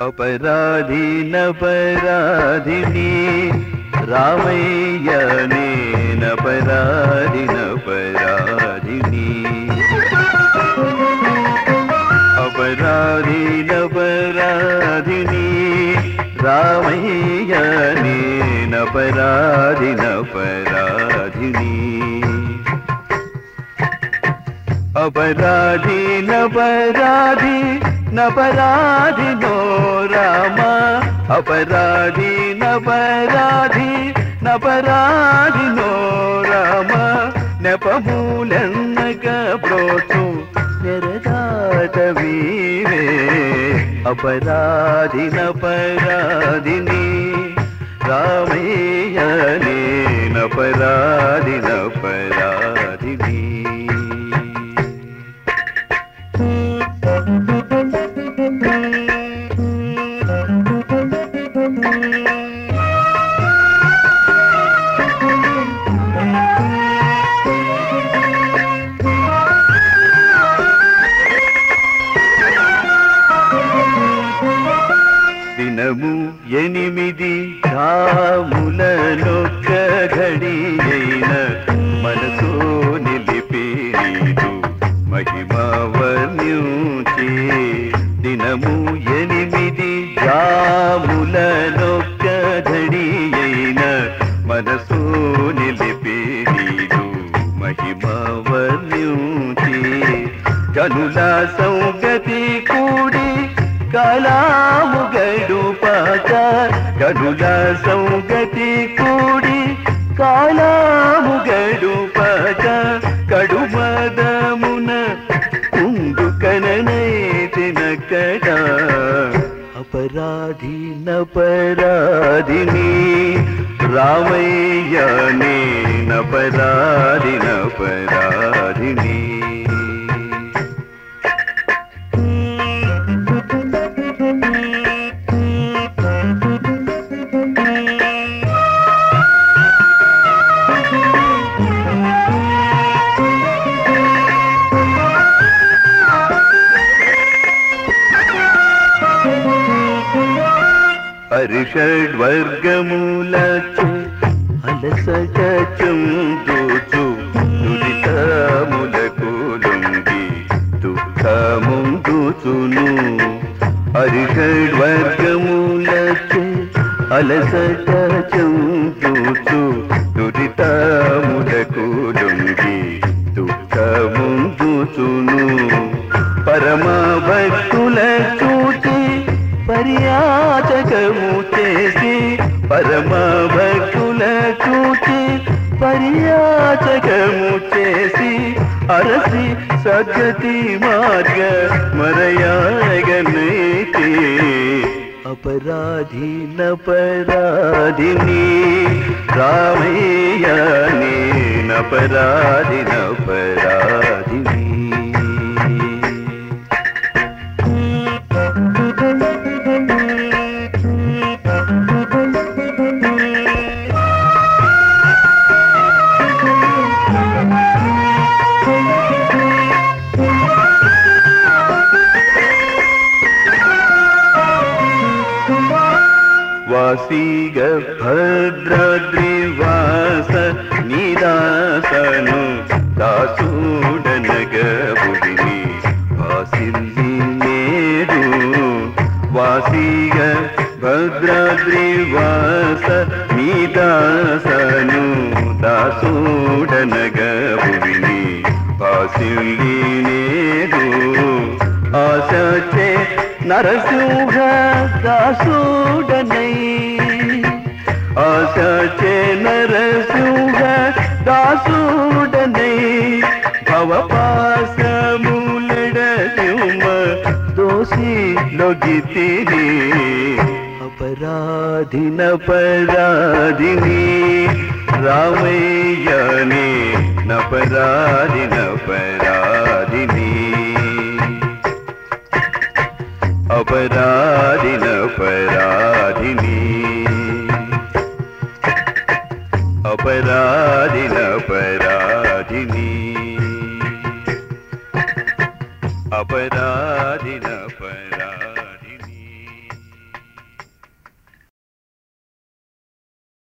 అపరాధినపరాధిని రామయ్య నేనపరాధినపరాధిని అపరాధినపరాధిని రామయ్య నేనపరాధినపరాధిని అపరాధి నపరాధి నపరాధి నో రామ అపరాధి నపరాధి నపరాధి నో రామ నెపమూలన్నక బ్రోచు నెరదాట వీవే అపరాధి నపరాధిని రామయ్య నేనపరాధి నపరాధిని దినము ఎనిమిది కాములనొక్క ఘడి అయిన మనసు నిలిపి నీదు మహిమ వర్ణ్యుచి దినము ఎనిమిది జాములనొక్క ఘడి అయిన మనసు నిలిపి నీదు మహిమ వర్ణ్యుచి కనుల సౌగతి కూడి కలాము గడుపాక కనుల సౌగతి కూడి కాలాము గడుపాక కడుమదమున కుండు కననైతిన కడా అపరాధి నపరాధిని రామయ్య నేనపరాధి నపరాధిని హరిషడ్వర్గమూలచు అలసట చుందుచు దురితములకు లొంగి దుఃఖముందుచును హరిషడ్వర్గమూలచు అలసట చుందుచు దురితములకు లొంగి దుఃఖముందుచును పరమ భక్తుల చూచి పర్యాచకము చేసి పరమ భక్తుల చూచి పర్యాచకము చేసి అరసి సద్గతి మార్గ మరయాగనైతే అపరాధి నపరాధిని రామయ్య నేనపరాధి నపరాధిని వాసీగ భద్రద్రివాస నిదాసను దాసూడనగబుడిని వాసిల్లి నేడు వాసీగ భద్రద్రివాస నిదాసను దాసూడనగబుడిని వాసిల్లి నేడు ఆశచే నరసింహ దాసుడనై ఆశచే నరసింహ దాసుడనై భవపాసములడమ దోషి లొగితిని అపరాధిన పరాధిని రామయ్యనే నపరాధిన పరాధిని అపరాధిన పరాధిని అపరాధిన పరాధిని అపరాధిన పరాధిని